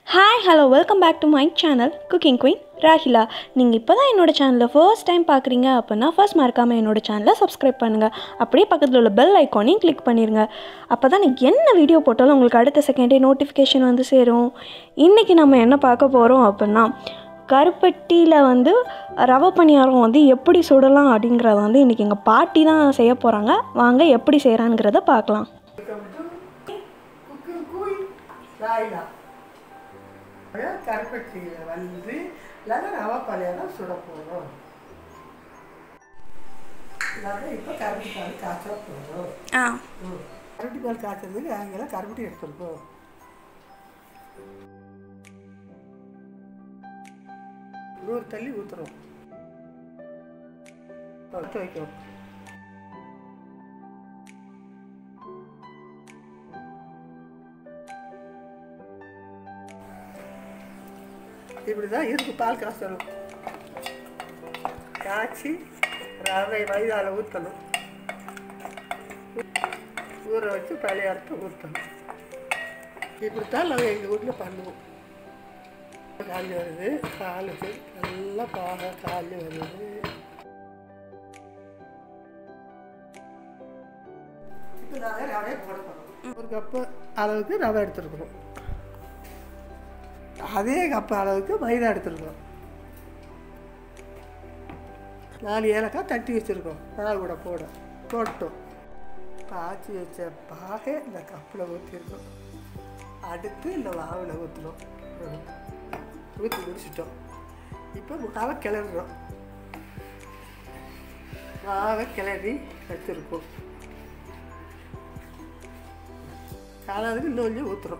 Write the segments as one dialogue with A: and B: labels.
A: Hi hello welcome back to my channel cooking queen Rahila நீங்கள் இப்போ தான் என்னோட சேனலை ஃபர்ஸ்ட் டைம் பார்க்குறீங்க அப்படின்னா ஃபர்ஸ்ட் மறக்காமல் என்னோட சேனலை சப்ஸ்கிரைப் பண்ணுங்கள் அப்படியே பக்கத்தில் உள்ள பெல் ஐக்கானையும் கிளிக் பண்ணிடுங்க அப்போ தான் நான் என்ன வீடியோ போட்டாலும் உங்களுக்கு அடுத்த செகண்டே நோட்டிஃபிகேஷன் வந்து சேரும் இன்றைக்கி நம்ம என்ன பார்க்க போகிறோம் அப்படின்னா கருப்பட்டியில் வந்து ரவை பணியாரம் வந்து எப்படி சுடலாம் அப்படிங்கிறத வந்து இன்றைக்கி எங்கள் பாட்டி தான் செய்ய போகிறாங்க வாங்க எப்படி செய்கிறாங்கிறத பார்க்கலாம்
B: குக்கிங் கூய் ராயிலா கருப்பட்டியில் வந்து இல்லாத ரவை பழையெல்லாம் சுட போகிறோம் இல்லாத இப்போ கருப்பட்டி பால் காய்ச்ச போகிறோம்
A: ஆ
B: கருப்பட்டி பால் காய்ச்சறதுக்கு நாங்களாம் கருப்பட்டி எடுத்துருக்கோம் நூறு தள்ளி ஊற்றுறோம் எடுத்து வைக்கிறோம் இப்படி தான் இருக்கு பால் காய்ச்சணும் காய்ச்சி ரவை மைதால ஊற்றணும் ஊற வச்சு பழையாரத்தை ஊற்றணும் இப்படி தான் நாங்கள் எங்கள் வீட்டில் பண்ணுவோம் கால் வருது காலுக்கு நல்லா பாக கால் வருது இப்போ நாங்கள் ரவையை போட போகிறோம் ஒரு கப்பு அளவுக்கு ரவை எடுத்துருக்குறோம் அதே கப்பு அளவுக்கு மைதா எடுத்துருக்கோம் நாலு ஏலக்காய் தட்டி வச்சுருக்கோம் பால் கூட போட போட்டோம் காய்ச்சி வச்ச பாகை இந்த கப்பில் ஊற்றிருக்கோம் அடுத்து இந்த மாவில் ஊற்றுறோம் ஊற்றி முடிச்சிட்டோம் இப்போ மாவை கிளறுறோம் மாவை கிளறி வச்சுருக்கோம் காலாவதுக்கு இன்னும் கொஞ்சம் ஊற்றுறோம்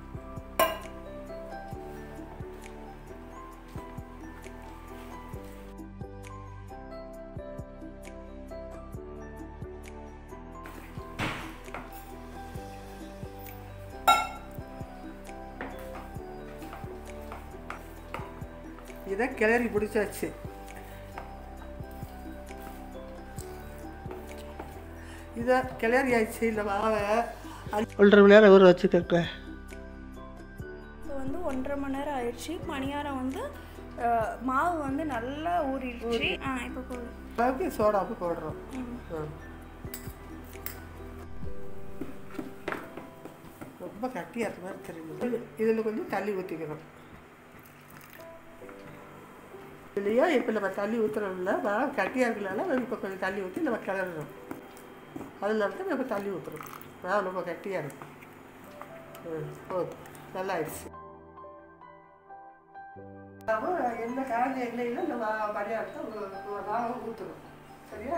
B: இதை கிளறி பிடிச்சாச்சு இதை கிளறி ஆச்சு இந்த மாவை ஒன்றரை மணி நேரம் ஊற வச்சுக்க
A: இப்போ வந்து ஒன்றரை மணி நேரம் ஆயிடுச்சு பணியாரம் வந்து அஹ், மாவு வந்து நல்லா ஊறிடுச்சு ஆ இப்போ போதும்
B: அளவுக்கு சோடாப்பு போடுறோம் ம். ரொம்ப கட்டியாக இருக்க மாதிரி தெரியுது இதில் கொஞ்சம் தண்ணி ஊற்றிக்கணும் இல்லையா இப்போ நம்ம தண்ணி ஊற்றுறோம்ல மாவு கட்டியாக இருக்கனால நம்ம இப்போ கொஞ்சம் தண்ணி ஊற்றி நம்ம கிளறணும் அதில் இருந்து நம்ம தண்ணி ஊற்றுறோம் மாவு ரொம்ப கட்டியாக இருக்கும் ம் போதும் நல்லா ஆயிடுச்சு அப்போ என்ன காஞ்ச எண்ணெயில் இந்த மா பணியாரத்தை ஊ- மாவை ஊற்றணும் சரியா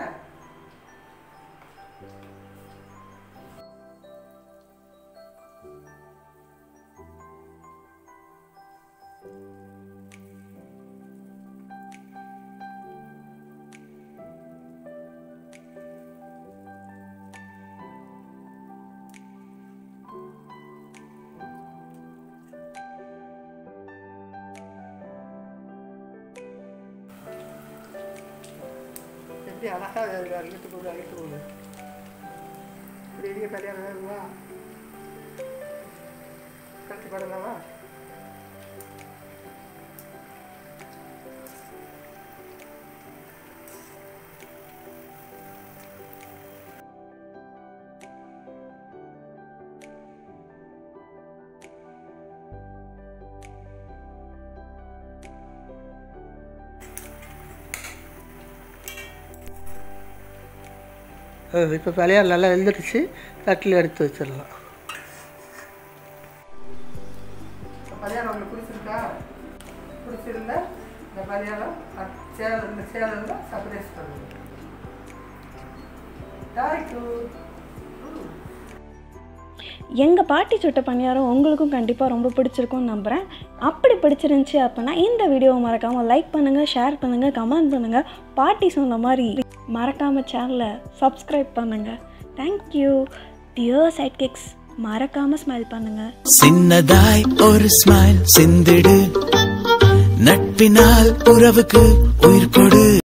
B: எப்படி அழகாக அங்கிட்டு போடு அங்கிட்டு போடு இப்படி இடிய கல்யாணம் வேணுமா கட்டி படலாமா இப்போ பழையார் நல்லா வெந்துடுச்சு தட்டில் எடுத்து வச்சிடலாம் பழையாரம் உங்களுக்கு பிடிச்சிருக்கா பிடிச்சிருந்தா இந்த பழையாரம் சேலம் இந்த சேலம்ல சர்ப்ரைஸ் பண்ணுங்க தேங்க்யூ
A: எங்கள் பாட்டி சுட்ட பணியாரம் உங்களுக்கும் கண்டிப்பாக ரொம்ப பிடிச்சிருக்கும்னு நம்புகிறேன் அப்படி பிடிச்சிருந்துச்சி அப்படின்னா இந்த வீடியோவை மறக்காமல் லைக் பண்ணுங்கள் ஷேர் பண்ணுங்கள் கமெண்ட் பண்ணுங்கள் பாட்டி சொன்ன மாதிரி மறக்காமல் சேனலை சப்ஸ்கிரைப் பண்ணுங்கள் தேங்க்யூ டியர் சைட் கேக்ஸ் மறக்காமல் ஸ்மைல் பண்ணுங்கள்
C: சின்னதாய் ஒரு ஸ்மைல் சிந்திடு நட்பினால் உறவுக்கு உயிர் கொடு